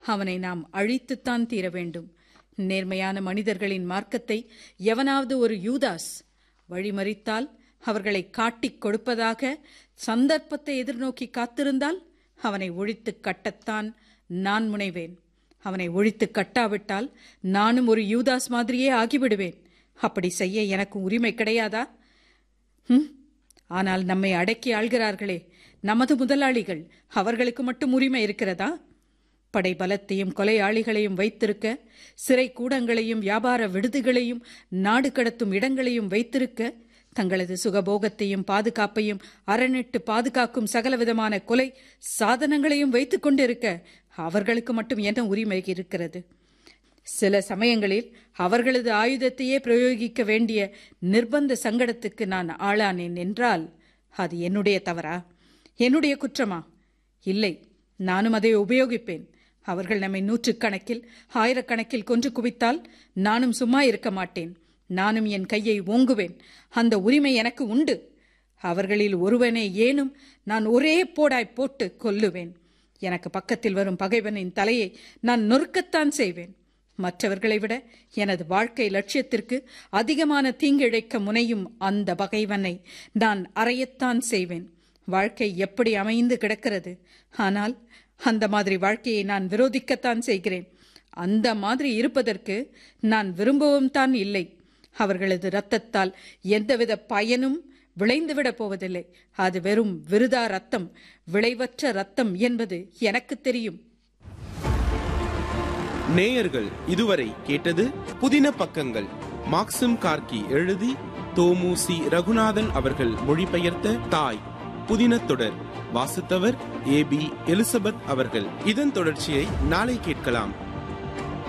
அவனை நாம் அழித்துத்தான் தீர வேண்டும் நேர்மையான மனிதர்களின் மார்க்கத்தை எவனாவது ஒரு யூதாஸ் வழிமறித்தால் அவர்களை காட்டிக் கொடுப்பதாக சந்தர்ப்பத்தை எதிர்நோக்கி காத்திருந்தால் அவனை ஒழித்துக் கட்டத்தான் நான் முனைவேன் அவனை ஒழித்து கட்டாவிட்டால் நானும் ஒரு யூதாஸ் மாதிரியே ஆகிவிடுவேன் அப்படி செய்ய எனக்கு உரிமை கிடையாதா ஹம்? ஆனால் நம்மை அடக்கி ஆள்கிறார்களே நமது முதலாளிகள் அவர்களுக்கு மட்டும் உரிமை இருக்கிறதா படை பலத்தையும் கொலையாளிகளையும் வைத்திருக்க சிறை கூடங்களையும் வியாபார விடுதிகளையும் நாடு கடத்தும் இடங்களையும் வைத்திருக்க தங்களது சுகபோகத்தையும் பாதுகாப்பையும் அரணிட்டு பாதுகாக்கும் சகலவிதமான கொலை சாதனங்களையும் வைத்துக் கொண்டிருக்க அவர்களுக்கு மட்டும் என்ன உரிமை இருக்கிறது சில சமயங்களில் அவர்களது ஆயுதத்தையே பிரயோகிக்க வேண்டிய நிர்பந்த சங்கடத்துக்கு நான் ஆளானேன் என்றால் அது என்னுடைய தவறா என்னுடைய குற்றமா இல்லை நானும் அதை உபயோகிப்பேன் அவர்கள் நம்மை நூற்றுக்கணக்கில் ஆயிரக்கணக்கில் கொன்று குவித்தால் நானும் சும்மா இருக்க மாட்டேன் நானும் என் கையை ஓங்குவேன் அந்த உரிமை எனக்கு உண்டு அவர்களில் ஒருவனை ஏனும் நான் ஒரே போடாய் போட்டு கொல்லுவேன் எனக்கு பக்கத்தில் வரும் பகைவனின் தலையை நான் நொறுக்கத்தான் செய்வேன் மற்றவர்களை விட எனது வாழ்க்கை லட்சியத்திற்கு அதிகமான தீங்கிழைக்க முனையும் அந்த பகைவனை நான் அறையத்தான் செய்வேன் வாழ்க்கை எப்படி அமைந்து கிடக்கிறது ஆனால் அந்த மாதிரி வாழ்க்கையை நான் விரோதிக்கத்தான் செய்கிறேன் அந்த மாதிரி இருப்பதற்கு நான் விரும்பவும் தான் இல்லை அவர்களது இரத்தத்தால் எந்தவித பயனும் விளைந்துவிடப் போவதில்லை அது வெறும் விருதா ரத்தம் விளைவற்ற ரத்தம் என்பது எனக்கு தெரியும் நேயர்கள் இதுவரை கேட்டது புதின பக்கங்கள் மாக்சிம் கார்கி எழுதி தோமுசி ரகுநாதன் அவர்கள் மொழிபெயர்த்த தாய் புதின தொடர் வாசித்தவர் ஏ பி எலிசபெத் அவர்கள் இதன் தொடர்ச்சியை நாளை கேட்கலாம்